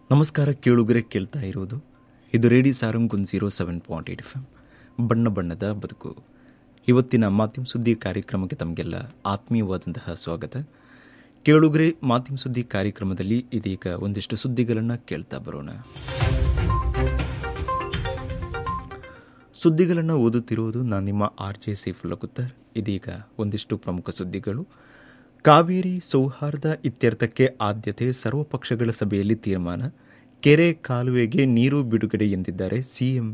ನಮಸ್ಕಾರ ಕೇಳುಗರೆ ಕೇಳ್ತಾ ಇರೋದು ಇದು radio Sarang one zero seven point eight F M ಬಣ್ಣ ಬಣ್ಣದ ಬದುಕು ಇವತ್ತಿನ ಮಾಧ್ಯಮ ಸುದ್ದಿ ಕಾರ್ಯಕ್ರಮಕ್ಕೆ ತಮಗೆಲ್ಲ ಆತ್ಮೀಯವಾದಂತಹ ಸ್ವಾಗತ ಕೇಳುಗರೆ ಮಾಧ್ಯಮ ಸುದ್ದಿ ಕಾರ್ಯಕ್ರಮದಲ್ಲಿ ಇದೀಗ ಒಂದಿಷ್ಟು ಸುದ್ದಿಗಳನ್ನು ಕೇಳ್ತಾ ಬರೋಣ ಸುದ್ದಿಗಳನ್ನು ಓದುತ್ತಿರುವುದು ನಾನು ನಿಮ್ಮ ಆರ್ ಜೆ ಸೇಫುಲ್ಲಗುತ್ತರ್ ಇದೀಗ ಒಂದಿಷ್ಟು ಪ್ರಮುಖ ಸುದ್ದಿಗಳು ಕಾವೇರಿ ಸೌಹಾರ್ದ ಇತ್ಯರ್ಥಕ್ಕೆ ಆದ್ಯತೆ ಸರ್ವಪಕ್ಷಗಳ ಸಭೆಯಲ್ಲಿ ತೀರ್ಮಾನ ಕೆರೆ ಕಾಲುವೆಗೆ ನೀರು ಬಿಡುಗಡೆ ಎಂದಿದ್ದಾರೆ ಸಿಎಂ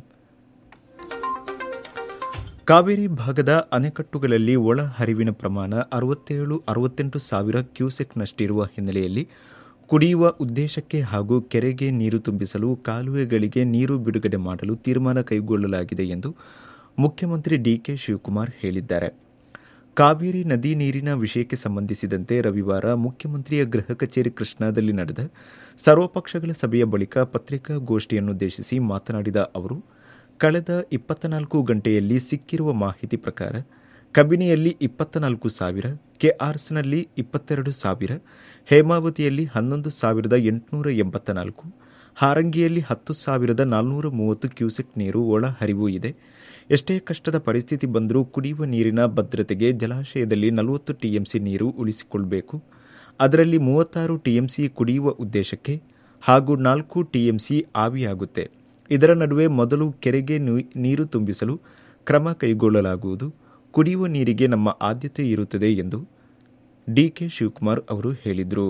ಕಾವೇರಿ ಭಾಗದ ಅಣೆಕಟ್ಟುಗಳಲ್ಲಿ ಒಳ ಹರಿವಿನ ಪ್ರಮಾಣ ಅರವತ್ತೇಳು ಅರವತ್ತೆಂಟು ಸಾವಿರ ಕ್ಯೂಸೆಕ್ನಷ್ಟಿರುವ ಹಿನ್ನೆಲೆಯಲ್ಲಿ ಕುಡಿಯುವ ಉದ್ದೇಶಕ್ಕೆ ಹಾಗೂ ಕೆರೆಗೆ ನೀರು ತುಂಬಿಸಲು ಕಾಲುವೆಗಳಿಗೆ ನೀರು ಬಿಡುಗಡೆ ಮಾಡಲು ತೀರ್ಮಾನ ಕೈಗೊಳ್ಳಲಾಗಿದೆ ಎಂದು ಮುಖ್ಯಮಂತ್ರಿ ಡಿಕೆ ಶಿವಕುಮಾರ್ ಹೇಳಿದ್ದಾರೆ ಕಾವೇರಿ ನದಿ ನೀರಿನ ವಿಷಯಕ್ಕೆ ಸಂಬಂಧಿಸಿದಂತೆ ರವಿವಾರ ಮುಖ್ಯಮಂತ್ರಿಯ ಗೃಹ ಕಚೇರಿ ಕೃಷ್ಣಾದಲ್ಲಿ ನಡೆದ ಸರ್ವಪಕ್ಷಗಳ ಸಭೆಯ ಬಳಿಕ ಪತ್ರಿಕಾಗೋಷ್ಠಿಯನ್ನುದ್ದೇಶಿಸಿ ಮಾತನಾಡಿದ ಅವರು ಕಳೆದ ಇಪ್ಪತ್ನಾಲ್ಕು ಗಂಟೆಯಲ್ಲಿ ಸಿಕ್ಕಿರುವ ಮಾಹಿತಿ ಪ್ರಕಾರ ಕಬಿನಿಯಲ್ಲಿ ಇಪ್ಪತ್ನಾಲ್ಕು ಸಾವಿರ ಕೆಆರ್ಸ್ನಲ್ಲಿ ಇಪ್ಪತ್ತೆರಡು ಸಾವಿರ ಹೇಮಾವತಿಯಲ್ಲಿ ಹನ್ನೊಂದು ಸಾವಿರದ ಎಂಟುನೂರ ಎಂಬತ್ತ ನಾಲ್ಕು ಹಾರಂಗಿಯಲ್ಲಿ ಹತ್ತು ಸಾವಿರದ ನಾಲ್ನೂರ ಮೂವತ್ತು ಕ್ಯೂಸೆಕ್ ನೀರು ಒಳ ಹರಿವು ಇದೆ ಎಷ್ಟೇ ಕಷ್ಟದ ಪರಿಸ್ಥಿತಿ ಬಂದರೂ ಕುಡಿಯುವ ನೀರಿನ ಭದ್ರತೆಗೆ ಜಲಾಶಯದಲ್ಲಿ ನಲವತ್ತು ಟಿಎಂಸಿ ನೀರು ಉಳಿಸಿಕೊಳ್ಳಬೇಕು ಅದರಲ್ಲಿ ಮೂವತ್ತಾರು ಟಿಎಂಸಿ ಕುಡಿಯುವ ಉದ್ದೇಶಕ್ಕೆ ಹಾಗೂ ನಾಲ್ಕು ಟಿಎಂಸಿ ಆವಿಯಾಗುತ್ತೆ ಇದರ ನಡುವೆ ಮೊದಲು ಕೆರೆಗೆ ನೀರು ತುಂಬಿಸಲು ಕ್ರಮ ಕೈಗೊಳ್ಳಲಾಗುವುದು ಕುಡಿಯುವ ನೀರಿಗೆ ನಮ್ಮ ಆದ್ಯತೆ ಇರುತ್ತದೆ ಎಂದು ಡಿಕೆ ಶಿವಕುಮಾರ್ ಅವರು ಹೇಳಿದರು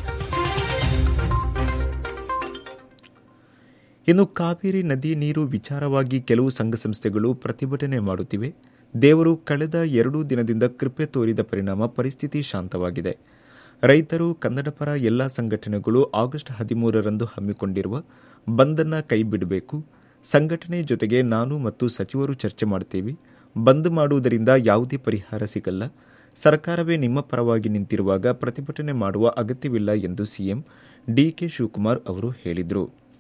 ಇನ್ನು ಕಾವೇರಿ ನದಿ ನೀರು ವಿಚಾರವಾಗಿ ಕೆಲವು ಸಂಘ ಸಂಸ್ಥೆಗಳು ಪ್ರತಿಭಟನೆ ಮಾಡುತ್ತಿವೆ ದೇವರು ಕಳೆದ ಎರಡು ದಿನದಿಂದ ಕೃಪೆ ತೋರಿದ ಪರಿಣಾಮ ಪರಿಸ್ಥಿತಿ ಶಾಂತವಾಗಿದೆ ರೈತರು ಕನ್ನಡಪರ ಎಲ್ಲ ಸಂಘಟನೆಗಳು ಆಗಸ್ಟ್ ಹದಿಮೂರರಂದು ಹಮ್ಮಿಕೊಂಡಿರುವ ಬಂದನ್ನ ಕೈಬಿಡಬೇಕು ಸಂಘಟನೆ ಜೊತೆಗೆ ನಾನು ಮತ್ತು ಸಚಿವರು ಚರ್ಚೆ ಮಾಡುತ್ತೇವೆ ಬಂದ್ ಮಾಡುವುದರಿಂದ ಯಾವುದೇ ಪರಿಹಾರ ಸಿಗಲ್ಲ ಸರ್ಕಾರವೇ ನಿಮ್ಮ ಪರವಾಗಿ ನಿಂತಿರುವಾಗ ಪ್ರತಿಭಟನೆ ಮಾಡುವ ಅಗತ್ಯವಿಲ್ಲ ಎಂದು ಸಿಎಂ ಡಿಕೆ ಶಿವಕುಮಾರ್ ಅವರು ಹೇಳಿದರು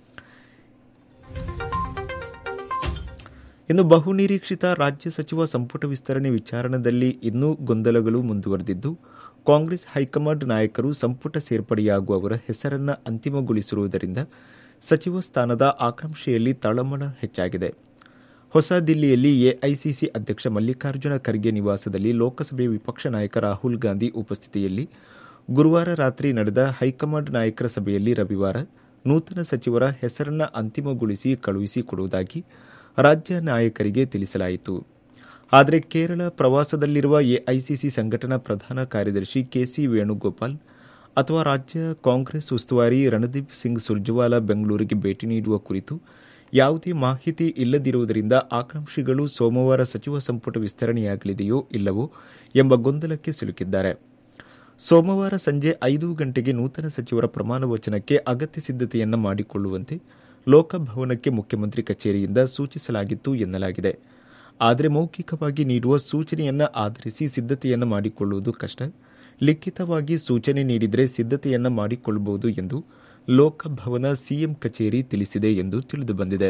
ಇನ್ನು ಬಹುನಿರೀಕ್ಷಿತ ರಾಜ್ಯ ಸಚಿವ ಸಂಪುಟ ವಿಸ್ತರಣೆ ವಿಚಾರಣದಲ್ಲಿ ಇನ್ನೂ ಗೊಂದಲಗಳು ಮುಂದುವರೆದಿದ್ದು ಕಾಂಗ್ರೆಸ್ ಹೈಕಮಾಂಡ್ ನಾಯಕರು ಸಂಪುಟ ಸೇರ್ಪಡೆಯಾಗುವವರ ಹೆಸರನ್ನು ಅಂತಿಮಗೊಳಿಸಿರುವುದರಿಂದ ಸಚಿವ ಸ್ಥಾನದ ಆಕಾಂಕ್ಷೆಯಲ್ಲಿ ತಳಮಳ ಹೆಚ್ಚಾಗಿದೆ ಹೊಸ ದಿಲ್ಲಿಯಲ್ಲಿ ಎಐಸಿಸಿ ಅಧ್ಯಕ್ಷ ಮಲ್ಲಿಕಾರ್ಜುನ ಖರ್ಗೆ ನಿವಾಸದಲ್ಲಿ ಲೋಕಸಭೆ ವಿಪಕ್ಷ ನಾಯಕ ರಾಹುಲ್ ಗಾಂಧಿ ಉಪಸ್ಥಿತಿಯಲ್ಲಿ ಗುರುವಾರ ರಾತ್ರಿ ನಡೆದ ಹೈಕಮಾಂಡ್ ನಾಯಕರ ಸಭೆಯಲ್ಲಿ ರವಿವಾರ ನೂತನ ಸಚಿವರ ಹೆಸರನ್ನ ಅಂತಿಮಗೊಳಿಸಿ ಕಳುಹಿಸಿಕೊಡುವುದಾಗಿ ರಾಜ್ಯ ನಾಯಕರಿಗೆ ತಿಳಿಸಲಾಯಿತು ಆದರೆ ಕೇರಳ ಪ್ರವಾಸದಲ್ಲಿರುವ ಎಐಸಿಸಿ ಸಂಘಟನಾ ಪ್ರಧಾನ ಕಾರ್ಯದರ್ಶಿ ಕೆಸಿ ವೇಣುಗೋಪಾಲ್ ಅಥವಾ ರಾಜ್ಯ ಕಾಂಗ್ರೆಸ್ ಉಸ್ತುವಾರಿ ರಣದೀಪ್ ಸಿಂಗ್ ಸುರ್ಜವಾಲಾ ಬೆಂಗಳೂರಿಗೆ ಭೇಟಿ ನೀಡುವ ಕುರಿತು ಯಾವುದೇ ಮಾಹಿತಿ ಇಲ್ಲದಿರುವುದರಿಂದ ಆಕಾಂಕ್ಷಿಗಳು ಸೋಮವಾರ ಸಚಿವ ಸಂಪುಟ ವಿಸ್ತರಣೆಯಾಗಲಿದೆಯೋ ಇಲ್ಲವೋ ಎಂಬ ಗೊಂದಲಕ್ಕೆ ಸಿಲುಕಿದ್ದಾರೆ ಸೋಮವಾರ ಸಂಜೆ ಐದು ಗಂಟೆಗೆ ನೂತನ ಸಚಿವರ ಪ್ರಮಾಣ ವಚನಕ್ಕೆ ಅಗತ್ಯ ಸಿದ್ದತೆಯನ್ನು ಮಾಡಿಕೊಳ್ಳುವಂತೆ ಲೋಕಭವನಕ್ಕೆ ಮುಖ್ಯಮಂತ್ರಿ ಕಚೇರಿಯಿಂದ ಸೂಚಿಸಲಾಗಿತ್ತು ಎನ್ನಲಾಗಿದೆ ಆದರೆ ಮೌಖಿಕವಾಗಿ ನೀಡುವ ಸೂಚನೆಯನ್ನು ಆಧರಿಸಿ ಸಿದ್ದತೆಯನ್ನು ಮಾಡಿಕೊಳ್ಳುವುದು ಕಷ್ಟ ಲಿಖಿತವಾಗಿ ಸೂಚನೆ ನೀಡಿದರೆ ಸಿದ್ದತೆಯನ್ನು ಮಾಡಿಕೊಳ್ಳಬಹುದು ಎಂದು ಲೋಕಭವನ ಸಿಎಂ ಕಚೇರಿ ತಿಳಿಸಿದೆ ಎಂದು ತಿಳಿದುಬಂದಿದೆ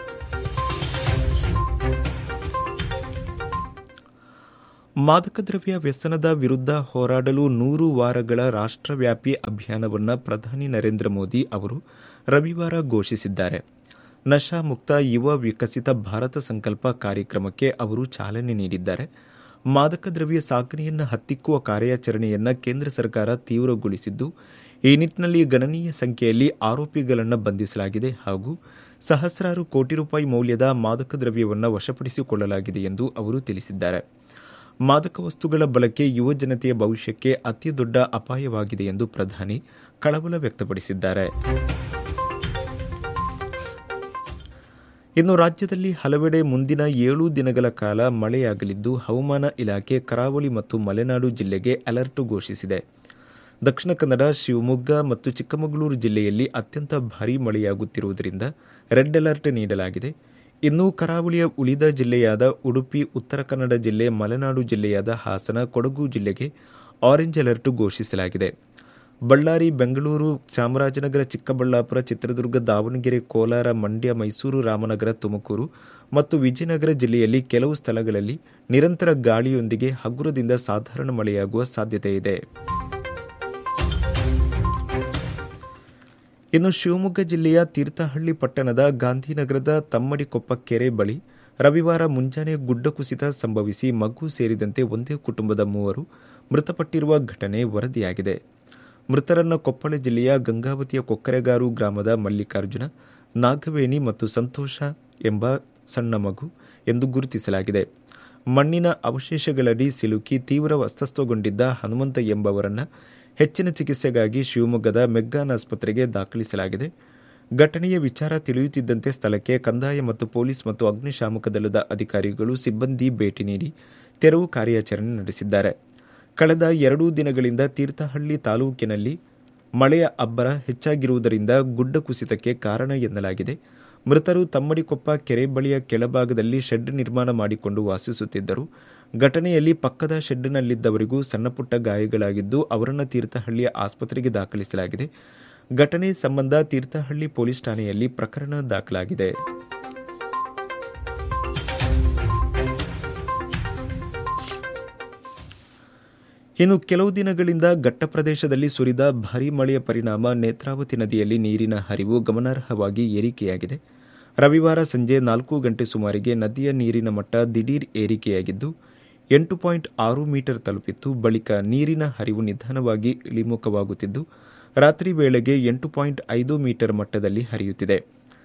ಮಾದಕ ದ್ರವ್ಯ ವ್ಯಸನದ ವಿರುದ್ಧ ಹೋರಾಡಲು ನೂರು ವಾರಗಳ ರಾಷ್ಟ್ರವ್ಯಾಪಿ ಅಭಿಯಾನವನ್ನು ಪ್ರಧಾನಿ ನರೇಂದ್ರ ಮೋದಿ ಅವರು ರವಿವಾರ ಘೋಷಿಸಿದ್ದಾರೆ ನಶಾ ಮುಕ್ತ ಯುವ ವಿಕಸಿತ ಭಾರತ ಸಂಕಲ್ಪ ಕಾರ್ಯಕ್ರಮಕ್ಕೆ ಅವರು ಚಾಲನೆ ನೀಡಿದ್ದಾರೆ ಮಾದಕ ದ್ರವ್ಯ ಸಾಗಣೆಯನ್ನು ಹತ್ತಿಕ್ಕುವ ಕಾರ್ಯಾಚರಣೆಯನ್ನು ಕೇಂದ್ರ ಸರ್ಕಾರ ತೀವ್ರಗೊಳಿಸಿದ್ದು ಈ ನಿಟ್ಟಿನಲ್ಲಿ ಗಣನೀಯ ಸಂಖ್ಯೆಯಲ್ಲಿ ಆರೋಪಿಗಳನ್ನು ಬಂಧಿಸಲಾಗಿದೆ ಹಾಗೂ ಸಹಸ್ರಾರು ಕೋಟಿ ರೂಪಾಯಿ ಮೌಲ್ಯದ ಮಾದಕ ದ್ರವ್ಯವನ್ನು ವಶಪಡಿಸಿಕೊಳ್ಳಲಾಗಿದೆ ಎಂದು ಅವರು ತಿಳಿಸಿದ್ದಾರೆ ಮಾದಕ ವಸ್ತುಗಳ ಬಳಕೆ ಯುವ ಜನತೆಯ ಭವಿಷ್ಯಕ್ಕೆ ಅತಿದೊಡ್ಡ ಅಪಾಯವಾಗಿದೆ ಎಂದು ಪ್ರಧಾನಿ ಕಳವಳ ವ್ಯಕ್ತಪಡಿಸಿದ್ದಾರೆ ಇನ್ನು ರಾಜ್ಯದಲ್ಲಿ ಹಲವೆಡೆ ಮುಂದಿನ ಏಳು ದಿನಗಳ ಕಾಲ ಮಳೆಯಾಗಲಿದ್ದು ಹವಾಮಾನ ಇಲಾಖೆ ಕರಾವಳಿ ಮತ್ತು ಮಲೆನಾಡು ಜಿಲ್ಲೆಗೆ ಅಲರ್ಟ್ ಘೋಷಿಸಿದೆ ದಕ್ಷಿಣ ಕನ್ನಡ ಶಿವಮೊಗ್ಗ ಮತ್ತು ಚಿಕ್ಕಮಗಳೂರು ಜಿಲ್ಲೆಯಲ್ಲಿ ಅತ್ಯಂತ ಭಾರೀ ಮಳೆಯಾಗುತ್ತಿರುವುದರಿಂದ ರೆಡ್ ಅಲರ್ಟ್ ನೀಡಲಾಗಿದೆ ಇನ್ನು ಕರಾವಳಿಯ ಉಳಿದ ಜಿಲ್ಲೆಯಾದ ಉಡುಪಿ ಉತ್ತರ ಕನ್ನಡ ಜಿಲ್ಲೆ ಮಲೆನಾಡು ಜಿಲ್ಲೆಯಾದ ಹಾಸನ ಕೊಡಗು ಜಿಲ್ಲೆಗೆ ಆರೆಂಜ್ ಅಲರ್ಟ್ ಘೋಷಿಸಲಾಗಿದೆ ಬಳ್ಳಾರಿ ಬೆಂಗಳೂರು ಚಾಮರಾಜನಗರ ಚಿಕ್ಕಬಳ್ಳಾಪುರ ಚಿತ್ರದುರ್ಗ ದಾವಣಗೆರೆ ಕೋಲಾರ ಮಂಡ್ಯ ಮೈಸೂರು ರಾಮನಗರ ತುಮಕೂರು ಮತ್ತು ವಿಜಯನಗರ ಜಿಲ್ಲೆಯಲ್ಲಿ ಕೆಲವು ಸ್ಥಳಗಳಲ್ಲಿ ನಿರಂತರ ಗಾಳಿಯೊಂದಿಗೆ ಹಗುರದಿಂದ ಸಾಧಾರಣ ಮಳೆಯಾಗುವ ಸಾಧ್ಯತೆ ಇದೆ ಇನ್ನು ಶಿವಮೊಗ್ಗ ಜಿಲ್ಲೆಯ ತೀರ್ಥಹಳ್ಳಿ ಪಟ್ಟಣದ ಗಾಂಧಿನಗರದ ತಮ್ಮಡಿಕೊಪ್ಪ ಕೆರೆ ಬಳಿ ರವಿವಾರ ಮುಂಜಾನೆ ಗುಡ್ಡ ಕುಸಿತ ಸಂಭವಿಸಿ ಮಗು ಸೇರಿದಂತೆ ಒಂದೇ ಕುಟುಂಬದ ಮೂವರು ಮೃತಪಟ್ಟಿರುವ ಘಟನೆ ವರದಿಯಾಗಿದೆ ಮೃತರನ್ನ ಕೊಪ್ಪಳ ಜಿಲ್ಲೆಯ ಗಂಗಾವತಿಯ ಕೊಕ್ಕರೆಗಾರು ಗ್ರಾಮದ ಮಲ್ಲಿಕಾರ್ಜುನ ನಾಗವೇಣಿ ಮತ್ತು ಸಂತೋಷ ಎಂಬ ಸಣ್ಣ ಮಗು ಎಂದು ಗುರುತಿಸಲಾಗಿದೆ ಮಣ್ಣಿನ ಅವಶೇಷಗಳಡಿ ಸಿಲುಕಿ ತೀವ್ರ ಅಸ್ವಸ್ಥಗೊಂಡಿದ್ದ ಹನುಮಂತ ಎಂಬವರನ್ನ ಹೆಚ್ಚಿನ ಚಿಕಿತ್ಸೆಗಾಗಿ ಶಿವಮೊಗ್ಗದ ಮೆಗ್ಗಾನ್ ಆಸ್ಪತ್ರೆಗೆ ದಾಖಲಿಸಲಾಗಿದೆ ಘಟನೆಯ ವಿಚಾರ ತಿಳಿಯುತ್ತಿದ್ದಂತೆ ಸ್ಥಳಕ್ಕೆ ಕಂದಾಯ ಮತ್ತು ಪೊಲೀಸ್ ಮತ್ತು ಅಗ್ನಿಶಾಮಕ ದಳದ ಅಧಿಕಾರಿಗಳು ಸಿಬ್ಬಂದಿ ಭೇಟಿ ನೀಡಿ ತೆರವು ಕಾರ್ಯಾಚರಣೆ ನಡೆಸಿದ್ದಾರೆ ಕಳೆದ ಎರಡೂ ದಿನಗಳಿಂದ ತೀರ್ಥಹಳ್ಳಿ ತಾಲೂಕಿನಲ್ಲಿ ಮಳೆಯ ಅಬ್ಬರ ಹೆಚ್ಚಾಗಿರುವುದರಿಂದ ಗುಡ್ಡ ಕುಸಿತಕ್ಕೆ ಕಾರಣ ಎನ್ನಲಾಗಿದೆ ಮೃತರು ತಮ್ಮಡಿಕೊಪ್ಪ ಕೆರೆ ಬಳಿಯ ಕೆಳಭಾಗದಲ್ಲಿ ಶೆಡ್ ನಿರ್ಮಾಣ ಮಾಡಿಕೊಂಡು ವಾಸಿಸುತ್ತಿದ್ದರು ಘಟನೆಯಲ್ಲಿ ಪಕ್ಕದ ಶೆಡ್ನಲ್ಲಿದ್ದವರಿಗೂ ಸಣ್ಣಪುಟ್ಟ ಗಾಯಗಳಾಗಿದ್ದು ಅವರನ್ನು ತೀರ್ಥಹಳ್ಳಿಯ ಆಸ್ಪತ್ರೆಗೆ ದಾಖಲಿಸಲಾಗಿದೆ ಘಟನೆ ಸಂಬಂಧ ತೀರ್ಥಹಳ್ಳಿ ಪೊಲೀಸ್ ಠಾಣೆಯಲ್ಲಿ ಪ್ರಕರಣ ದಾಖಲಾಗಿದೆ ಇನ್ನು ಕೆಲವು ದಿನಗಳಿಂದ ಘಟ್ಟ ಪ್ರದೇಶದಲ್ಲಿ ಸುರಿದ ಭಾರೀ ಮಳೆಯ ಪರಿಣಾಮ ನೇತ್ರಾವತಿ ನದಿಯಲ್ಲಿ ನೀರಿನ ಹರಿವು ಗಮನಾರ್ಹವಾಗಿ ಏರಿಕೆಯಾಗಿದೆ ರವಿವಾರ ಸಂಜೆ ನಾಲ್ಕು ಗಂಟೆ ಸುಮಾರಿಗೆ ನದಿಯ ನೀರಿನ ಮಟ್ಟ ದಿಢೀರ್ ಏರಿಕೆಯಾಗಿದ್ದು ಎಂಟು ಪಾಯಿಂಟ್ ಆರು ಮೀಟರ್ ತಲುಪಿತ್ತು ಬಳಿಕ ನೀರಿನ ಹರಿವು ನಿಧಾನವಾಗಿ ಇಳಿಮುಖವಾಗುತ್ತಿದ್ದು ರಾತ್ರಿ ವೇಳೆಗೆ ಎಂಟು ಪಾಯಿಂಟ್ ಐದು ಮೀಟರ್ ಮಟ್ಟದಲ್ಲಿ ಹರಿಯುತ್ತಿದೆ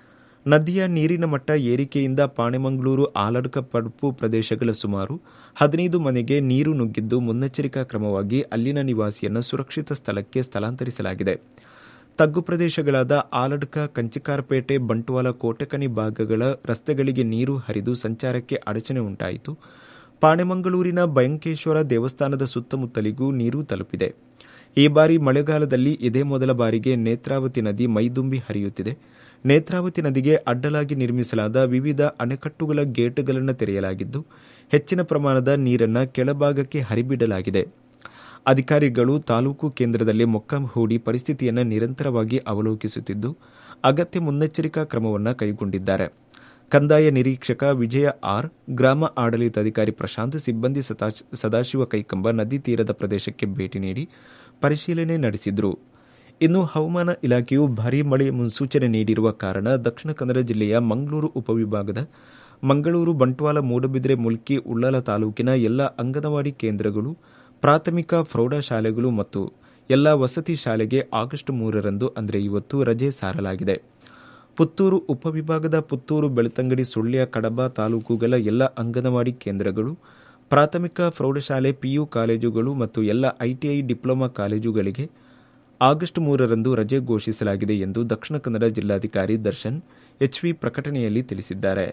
ನದಿಯ ನೀರಿನ ಮಟ್ಟ ಏರಿಕೆಯಿಂದ ಪಾಣೆಮಂಗಳೂರು ಆಲಡ್ಕ ಪಡ್ಪು ಪ್ರದೇಶಗಳ ಸುಮಾರು ಹದಿನೈದು ಮನೆಗೆ ನೀರು ನುಗ್ಗಿದ್ದು ಮುನ್ನೆಚ್ಚರಿಕಾ ಕ್ರಮವಾಗಿ ಅಲ್ಲಿನ ನಿವಾಸಿಯನ್ನು ಸುರಕ್ಷಿತ ಸ್ಥಳಕ್ಕೆ ಸ್ಥಳಾಂತರಿಸಲಾಗಿದೆ ತಗ್ಗು ಪ್ರದೇಶಗಳಾದ ಆಲಡ್ಕ ಕಂಚಿಕಾರಪೇಟೆ ಬಂಟ್ವಾಳ ಕೋಟೆಕಣಿ ಭಾಗಗಳ ರಸ್ತೆಗಳಿಗೆ ನೀರು ಹರಿದು ಸಂಚಾರಕ್ಕೆ ಅಡಚಣೆ ಉಂಟಾಯಿತು ಪಾಣೆಮಂಗಳೂರಿನ ಭಯಂಕೇಶ್ವರ ದೇವಸ್ಥಾನದ ಸುತ್ತಮುತ್ತಲಿಗೂ ನೀರು ತಲುಪಿದೆ ಈ ಬಾರಿ ಮಳೆಗಾಲದಲ್ಲಿ ಇದೇ ಮೊದಲ ಬಾರಿಗೆ ನೇತ್ರಾವತಿ ನದಿ ಮೈದುಂಬಿ ಹರಿಯುತ್ತಿದೆ ನೇತ್ರಾವತಿ ನದಿಗೆ ಅಡ್ಡಲಾಗಿ ನಿರ್ಮಿಸಲಾದ ವಿವಿಧ ಅಣೆಕಟ್ಟುಗಳ ಗೇಟ್ಗಳನ್ನು ತೆರೆಯಲಾಗಿದ್ದು ಹೆಚ್ಚಿನ ಪ್ರಮಾಣದ ನೀರನ್ನು ಕೆಳಭಾಗಕ್ಕೆ ಹರಿಬಿಡಲಾಗಿದೆ ಅಧಿಕಾರಿಗಳು ತಾಲೂಕು ಕೇಂದ್ರದಲ್ಲಿ ಮೊಕ್ಕ ಹೂಡಿ ಪರಿಸ್ಥಿತಿಯನ್ನು ನಿರಂತರವಾಗಿ ಅವಲೋಕಿಸುತ್ತಿದ್ದು ಅಗತ್ಯ ಮುನ್ನೆಚ್ಚರಿಕಾ ಕ್ರಮವನ್ನು ಕೈಗೊಂಡಿದ್ದಾರೆ ಕಂದಾಯ ನಿರೀಕ್ಷಕ ವಿಜಯ ಆರ್ ಗ್ರಾಮ ಆಡಳಿತಾಧಿಕಾರಿ ಪ್ರಶಾಂತ್ ಸಿಬ್ಬಂದಿ ಸದಾಶಿವ ಕೈಕಂಬ ನದಿ ತೀರದ ಪ್ರದೇಶಕ್ಕೆ ಭೇಟಿ ನೀಡಿ ಪರಿಶೀಲನೆ ನಡೆಸಿದರು ಇನ್ನು ಹವಾಮಾನ ಇಲಾಖೆಯು ಭಾರೀ ಮಳೆ ಮುನ್ಸೂಚನೆ ನೀಡಿರುವ ಕಾರಣ ದಕ್ಷಿಣ ಕನ್ನಡ ಜಿಲ್ಲೆಯ ಮಂಗಳೂರು ಉಪವಿಭಾಗದ ಮಂಗಳೂರು ಬಂಟ್ವಾಳ ಮೂಡಬಿದ್ರೆ ಮುಲ್ಕಿ ಉಳ್ಳಾಲ ತಾಲೂಕಿನ ಎಲ್ಲ ಅಂಗನವಾಡಿ ಕೇಂದ್ರಗಳು ಪ್ರಾಥಮಿಕ ಪ್ರೌಢಶಾಲೆಗಳು ಮತ್ತು ಎಲ್ಲ ವಸತಿ ಶಾಲೆಗೆ ಆಗಸ್ಟ್ ಮೂರರಂದು ಅಂದರೆ ಇವತ್ತು ರಜೆ ಸಾರಲಾಗಿದೆ ಪುತ್ತೂರು ಉಪವಿಭಾಗದ ಪುತ್ತೂರು ಬೆಳ್ತಂಗಡಿ ಸುಳ್ಯ ಕಡಬ ತಾಲೂಕುಗಳ ಎಲ್ಲ ಅಂಗನವಾಡಿ ಕೇಂದ್ರಗಳು ಪ್ರಾಥಮಿಕ ಪ್ರೌಢಶಾಲೆ ಪಿಯು ಕಾಲೇಜುಗಳು ಮತ್ತು ಎಲ್ಲ ಐಟಿಐ ಡಿಪ್ಲೊಮಾ ಕಾಲೇಜುಗಳಿಗೆ ಆಗಸ್ಟ್ ಮೂರರಂದು ರಜೆ ಘೋಷಿಸಲಾಗಿದೆ ಎಂದು ದಕ್ಷಿಣ ಕನ್ನಡ ಜಿಲ್ಲಾಧಿಕಾರಿ ದರ್ಶನ್ ಎಚ್ವಿ ಪ್ರಕಟಣೆಯಲ್ಲಿ ತಿಳಿಸಿದ್ದಾರೆ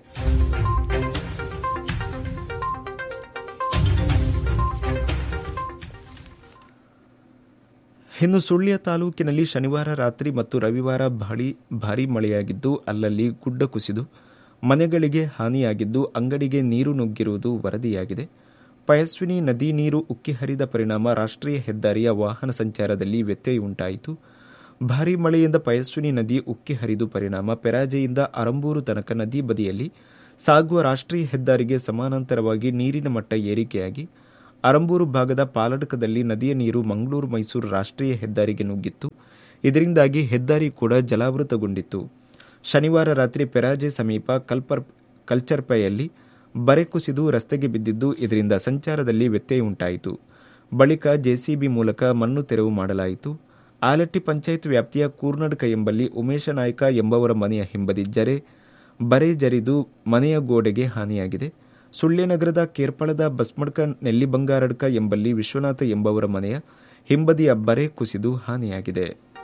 ಇನ್ನು ಸುಳ್ಯ ತಾಲೂಕಿನಲ್ಲಿ ಶನಿವಾರ ರಾತ್ರಿ ಮತ್ತು ರವಿವಾರ ಭಾರಿ ಭಾರೀ ಮಳೆಯಾಗಿದ್ದು ಅಲ್ಲಲ್ಲಿ ಗುಡ್ಡ ಕುಸಿದು ಮನೆಗಳಿಗೆ ಹಾನಿಯಾಗಿದ್ದು ಅಂಗಡಿಗೆ ನೀರು ನುಗ್ಗಿರುವುದು ವರದಿಯಾಗಿದೆ ಪಯಸ್ವಿನಿ ನದಿ ನೀರು ಉಕ್ಕಿ ಹರಿದ ಪರಿಣಾಮ ರಾಷ್ಟ್ರೀಯ ಹೆದ್ದಾರಿಯ ವಾಹನ ಸಂಚಾರದಲ್ಲಿ ವ್ಯತ್ಯಯ ಉಂಟಾಯಿತು ಭಾರೀ ಮಳೆಯಿಂದ ಪಯಸ್ವಿನಿ ನದಿ ಉಕ್ಕಿ ಹರಿದು ಪರಿಣಾಮ ಪೆರಾಜೆಯಿಂದ ಅರಂಬೂರು ತನಕ ನದಿ ಬದಿಯಲ್ಲಿ ಸಾಗುವ ರಾಷ್ಟ್ರೀಯ ಹೆದ್ದಾರಿಗೆ ಸಮಾನಾಂತರವಾಗಿ ನೀರಿನ ಮಟ್ಟ ಏರಿಕೆಯಾಗಿ ಅರಂಬೂರು ಭಾಗದ ಪಾಲಡಕದಲ್ಲಿ ನದಿಯ ನೀರು ಮಂಗಳೂರು ಮೈಸೂರು ರಾಷ್ಟ್ರೀಯ ಹೆದ್ದಾರಿಗೆ ನುಗ್ಗಿತ್ತು ಇದರಿಂದಾಗಿ ಹೆದ್ದಾರಿ ಕೂಡ ಜಲಾವೃತಗೊಂಡಿತ್ತು ಶನಿವಾರ ರಾತ್ರಿ ಪೆರಾಜೆ ಸಮೀಪ ಕಲ್ಪರ್ ಕಲ್ಚರ್ಪೆಯಲ್ಲಿ ಬರೆ ಕುಸಿದು ರಸ್ತೆಗೆ ಬಿದ್ದಿದ್ದು ಇದರಿಂದ ಸಂಚಾರದಲ್ಲಿ ವ್ಯತ್ಯಯ ಉಂಟಾಯಿತು ಬಳಿಕ ಜೆಸಿಬಿ ಮೂಲಕ ಮಣ್ಣು ತೆರವು ಮಾಡಲಾಯಿತು ಆಲಟ್ಟಿ ಪಂಚಾಯತ್ ವ್ಯಾಪ್ತಿಯ ಕೂರ್ನಡ್ಕ ಎಂಬಲ್ಲಿ ಉಮೇಶ ನಾಯ್ಕ ಎಂಬವರ ಮನೆಯ ಹಿಂಬದಿ ಜರೆ ಬರೆ ಜರಿದು ಮನೆಯ ಗೋಡೆಗೆ ಹಾನಿಯಾಗಿದೆ ಸುಳ್ಯನಗರದ ಕೇರ್ಪಳದ ಬಸ್ಮಡ್ಕ ನೆಲ್ಲಿಬಂಗಾರಡ್ಕ ಎಂಬಲ್ಲಿ ವಿಶ್ವನಾಥ ಎಂಬವರ ಮನೆಯ ಹಿಂಬದಿಯ ಬರೆ ಕುಸಿದು ಹಾನಿಯಾಗಿದೆ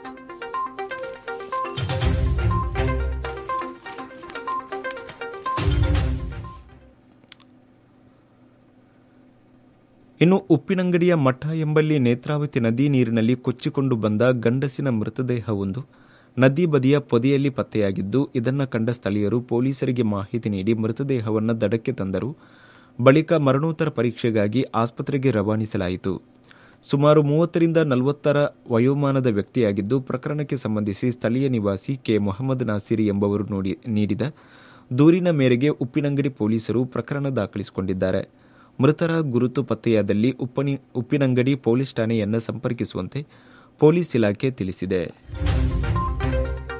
ಇನ್ನು ಉಪ್ಪಿನಂಗಡಿಯ ಮಠ ಎಂಬಲ್ಲಿ ನೇತ್ರಾವತಿ ನದಿ ನೀರಿನಲ್ಲಿ ಕೊಚ್ಚಿಕೊಂಡು ಬಂದ ಗಂಡಸಿನ ಮೃತದೇಹವೊಂದು ನದಿ ಬದಿಯ ಪೊದೆಯಲ್ಲಿ ಪತ್ತೆಯಾಗಿದ್ದು ಇದನ್ನು ಕಂಡ ಸ್ಥಳೀಯರು ಪೊಲೀಸರಿಗೆ ಮಾಹಿತಿ ನೀಡಿ ಮೃತದೇಹವನ್ನು ದಡಕ್ಕೆ ತಂದರು ಬಳಿಕ ಮರಣೋತ್ತರ ಪರೀಕ್ಷೆಗಾಗಿ ಆಸ್ಪತ್ರೆಗೆ ರವಾನಿಸಲಾಯಿತು ಸುಮಾರು ಮೂವತ್ತರಿಂದ ನಲವತ್ತರ ವಯೋಮಾನದ ವ್ಯಕ್ತಿಯಾಗಿದ್ದು ಪ್ರಕರಣಕ್ಕೆ ಸಂಬಂಧಿಸಿ ಸ್ಥಳೀಯ ನಿವಾಸಿ ಕೆ ಮೊಹಮ್ಮದ್ ನಾಸೀರ್ ಎಂಬವರು ನೋಡಿ ನೀಡಿದ ದೂರಿನ ಮೇರೆಗೆ ಉಪ್ಪಿನಂಗಡಿ ಪೊಲೀಸರು ಪ್ರಕರಣ ದಾಖಲಿಸಿಕೊಂಡಿದ್ದಾರೆ ಮೃತರ ಗುರುತು ಪತ್ತೆಯಾದಲ್ಲಿ ಉಪ್ಪನಿ ಉಪ್ಪಿನಂಗಡಿ ಪೊಲೀಸ್ ಠಾಣೆಯನ್ನು ಸಂಪರ್ಕಿಸುವಂತೆ ಪೊಲೀಸ್ ಇಲಾಖೆ ತಿಳಿಸಿದೆ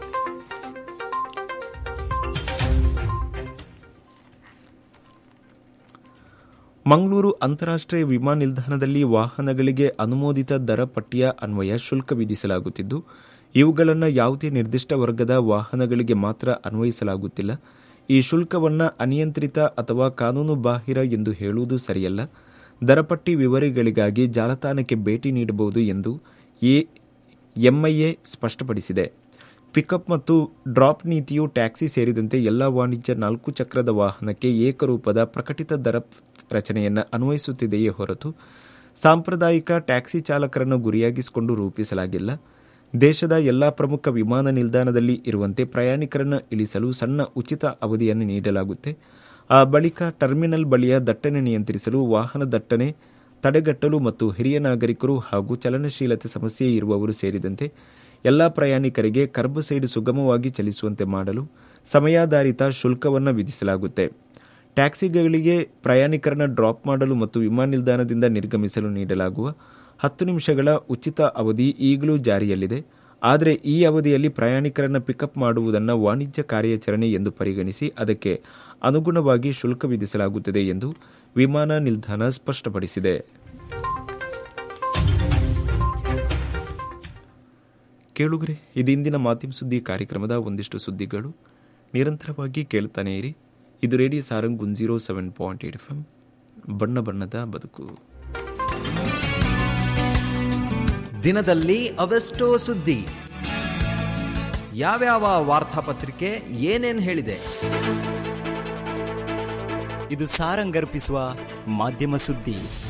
ಮಂಗಳೂರು ಅಂತಾರಾಷ್ಟ್ರೀಯ ವಿಮಾನ ನಿಲ್ದಾಣದಲ್ಲಿ ವಾಹನಗಳಿಗೆ ಅನುಮೋದಿತ ದರ ಪಟ್ಟಿಯ ಅನ್ವಯ ಶುಲ್ಕ ವಿಧಿಸಲಾಗುತ್ತಿದ್ದು ಇವುಗಳನ್ನು ಯಾವುದೇ ನಿರ್ದಿಷ್ಟ ವರ್ಗದ ವಾಹನಗಳಿಗೆ ಮಾತ್ರ ಅನ್ವಯಿಸಲಾಗುತ್ತಿಲ್ಲ ಈ ಶುಲ್ಕವನ್ನು ಅನಿಯಂತ್ರಿತ ಅಥವಾ ಕಾನೂನು ಬಾಹಿರ ಎಂದು ಹೇಳುವುದು ಸರಿಯಲ್ಲ ದರಪಟ್ಟಿ ವಿವರಗಳಿಗಾಗಿ ಜಾಲತಾಣಕ್ಕೆ ಭೇಟಿ ನೀಡಬಹುದು ಎಂದು ಎ ಎಂಐಎ ಸ್ಪಷ್ಟಪಡಿಸಿದೆ ಪಿಕಪ್ ಮತ್ತು ಡ್ರಾಪ್ ನೀತಿಯು ಟ್ಯಾಕ್ಸಿ ಸೇರಿದಂತೆ ಎಲ್ಲ ವಾಣಿಜ್ಯ ನಾಲ್ಕು ಚಕ್ರದ ವಾಹನಕ್ಕೆ ಏಕರೂಪದ ಪ್ರಕಟಿತ ದರ ರಚನೆಯನ್ನು ಅನ್ವಯಿಸುತ್ತಿದೆಯೇ ಹೊರತು ಸಾಂಪ್ರದಾಯಿಕ ಟ್ಯಾಕ್ಸಿ ಚಾಲಕರನ್ನು ಗುರಿಯಾಗಿಸಿಕೊಂಡು ರೂಪಿಸಲಾಗಿಲ್ಲ ದೇಶದ ಎಲ್ಲ ಪ್ರಮುಖ ವಿಮಾನ ನಿಲ್ದಾಣದಲ್ಲಿ ಇರುವಂತೆ ಪ್ರಯಾಣಿಕರನ್ನು ಇಳಿಸಲು ಸಣ್ಣ ಉಚಿತ ಅವಧಿಯನ್ನು ನೀಡಲಾಗುತ್ತೆ ಆ ಬಳಿಕ ಟರ್ಮಿನಲ್ ಬಳಿಯ ದಟ್ಟಣೆ ನಿಯಂತ್ರಿಸಲು ವಾಹನ ದಟ್ಟಣೆ ತಡೆಗಟ್ಟಲು ಮತ್ತು ಹಿರಿಯ ನಾಗರಿಕರು ಹಾಗೂ ಚಲನಶೀಲತೆ ಸಮಸ್ಯೆ ಇರುವವರು ಸೇರಿದಂತೆ ಎಲ್ಲ ಪ್ರಯಾಣಿಕರಿಗೆ ಕರ್ಬ್ ಸೈಡ್ ಸುಗಮವಾಗಿ ಚಲಿಸುವಂತೆ ಮಾಡಲು ಸಮಯಾಧಾರಿತ ಶುಲ್ಕವನ್ನು ವಿಧಿಸಲಾಗುತ್ತೆ ಟ್ಯಾಕ್ಸಿಗಳಿಗೆ ಪ್ರಯಾಣಿಕರನ್ನು ಡ್ರಾಪ್ ಮಾಡಲು ಮತ್ತು ವಿಮಾನ ನಿಲ್ದಾಣದಿಂದ ನಿರ್ಗಮಿಸಲು ನೀಡಲಾಗುವ ಹತ್ತು ನಿಮಿಷಗಳ ಉಚಿತ ಅವಧಿ ಈಗಲೂ ಜಾರಿಯಲ್ಲಿದೆ ಆದರೆ ಈ ಅವಧಿಯಲ್ಲಿ ಪ್ರಯಾಣಿಕರನ್ನು ಪಿಕಪ್ ಮಾಡುವುದನ್ನು ವಾಣಿಜ್ಯ ಕಾರ್ಯಾಚರಣೆ ಎಂದು ಪರಿಗಣಿಸಿ ಅದಕ್ಕೆ ಅನುಗುಣವಾಗಿ ಶುಲ್ಕ ವಿಧಿಸಲಾಗುತ್ತದೆ ಎಂದು ವಿಮಾನ ನಿಲ್ದಾಣ ಸ್ಪಷ್ಟಪಡಿಸಿದೆ ಕೇಳುಗರೆ ಇದು ಇಂದಿನ ಮಾಧ್ಯಮ ಸುದ್ದಿ ಕಾರ್ಯಕ್ರಮದ ಒಂದಿಷ್ಟು ಸುದ್ದಿಗಳು ನಿರಂತರವಾಗಿ ಕೇಳ್ತಾನೆ ಇರಿ ಇದು radio Sarang one zero seven point eight F M ಬಣ್ಣ ಬಣ್ಣದ ಬದುಕು ದಿನದಲ್ಲಿ ಅವೆಷ್ಟೋ ಸುದ್ದಿ ಯಾವ್ಯಾವ ವಾರ್ತಾಪತ್ರಿಕೆ ಏನೇನ್ ಹೇಳಿದೆ ಇದು ಸಾರಂಗರ್ಪಿಸುವ ಮಾಧ್ಯಮ ಸುದ್ದಿ